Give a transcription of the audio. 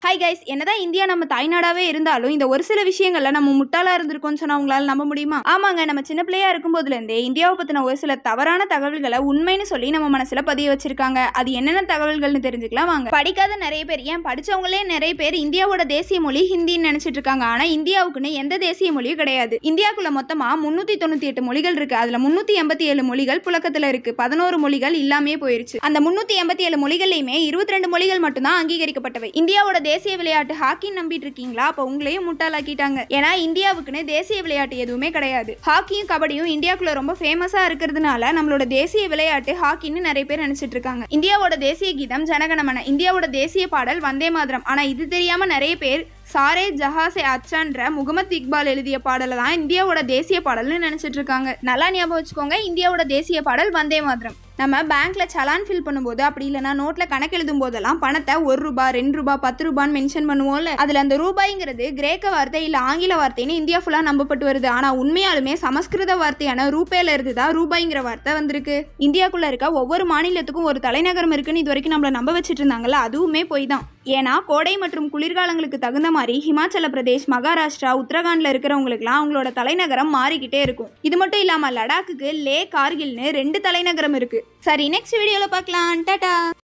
hi guys என்னதான் India நம்ம தாய்நாடாவே இருந்தாலும் இந்த ஒரு சில விஷயங்கள்ல நம்ம முட்டாளா இருந்திருக்கோம்னு சொன்னா உங்களால நம்ப முடியுமா ஆமாங்க நம்ம சின்ன பிள்ளையா இருக்கும் போதுல இருந்தே இந்தியாவை பத்தின ஒரு சில தவறான தகவல்களை உண்மைன்னு சொல்லி நம்ம மனசுல பதிய வச்சிருக்காங்க அது என்னென்ன தகவல்கள்னு தெரிஞ்சுக்கலாம் வாங்க படிக்காத நிறைய பேர் ஏன் படிச்சவங்களே நிறைய பேர் இந்தியாவோட தேசிய மொழி ஹிந்தின்னு நினைச்சிட்டு இருக்காங்க ஆனா இந்தியாவுக்குன்னு எந்த தேசிய மொழியும் கிடையாது இந்தியாக்குள்ள மொத்தமா முன்னூத்தி தொண்ணூத்தி எட்டு மொழிகள் இருக்கு அதுல முன்னூத்தி எண்பத்தி ஏழு மொழிகள் புழக்கத்துல இருக்கு பதினோரு மொழிகள் இல்லாமே போயிருச்சு அந்த முன்னூத்தி எண்பத்தி ஏழு மொழிகள்லையுமே இருபத்தி ரெண்டு மொழிகள் மட்டும்தான் அங்கீகரிக்கப்பட்டவை இந்தியாவோட தேசிய விளையாட்டு ஹாக்கின்னு நம்பிட்டு இருக்கீங்களா அப்ப உங்களையும் முட்டாளாக்கிட்டாங்க ஏன்னா இந்தியாவுக்குன்னு தேசிய விளையாட்டு எதுவுமே கிடையாது ஹாக்கியும் கபடியும் இந்தியாக்குள்ள ரொம்ப ஃபேமஸா இருக்கிறதுனால நம்மளோட தேசிய விளையாட்டு ஹாக்கின்னு நிறைய பேர் நினைச்சிட்டு இருக்காங்க இந்தியாவோட தேசிய கீதம் ஜனகணமன இந்தியாவோட தேசிய பாடல் வந்தே மாதரம் ஆனா இது தெரியாம நிறைய பேர் சாரே ஜஹாசே அச்சான்ற முகமது இக்பால் எழுதிய பாடலை தான் இந்தியாவோட தேசிய பாடல்னு நினைச்சிட்டு இருக்காங்க நல்லா ஞாபகம் வச்சுக்கோங்க இந்தியாவோட தேசிய பாடல் வந்தே மாதரம் நம்ம பேங்க்ல சலான் ஃபில் பண்ணும்போது அப்படி இல்லைனா நோட்ல கணக்கு எழுதும் போதெல்லாம் பணத்தை ஒரு ரூபாய் ரெண்டு ரூபாய் பத்து ரூபான்னு மென்ஷன் பண்ணுவோம்ல அதுல அந்த ரூபாய்ங்கிறது கிரேக்க வார்த்தை இல்ல ஆங்கில வார்த்தைன்னு இந்தியா ஃபுல்லா நம்பப்பட்டு வருது ஆனா உண்மையாலுமே சமஸ்கிருத வார்த்தையான ரூபேல இருந்து தான் ரூபாய்ங்கிற வார்த்தை வந்திருக்கு இந்தியாக்குள்ள இருக்க ஒவ்வொரு மாநிலத்துக்கும் ஒரு தலைநகரம் இருக்குன்னு இது வரைக்கும் நம்மள நம்ப வச்சுட்டு இருந்தாங்கல்ல அதுவுமே போய் தான் ஏன்னா கோடை மற்றும் குளிர்காலங்களுக்கு தகுந்த மாதிரி ஹிமாச்சல பிரதேஷ் மகாராஷ்டிரா உத்தரகாண்ட்ல இருக்கிறவங்களுக்குலாம் அவங்களோட தலைநகரம் மாறிக்கிட்டே இருக்கும் இது மட்டும் இல்லாம லடாக்குக்கு லே கார்கில்னு ரெண்டு தலைநகரம் இருக்கு சரி நெக்ஸ்ட் வீடியோல பார்க்கலாம் டாடா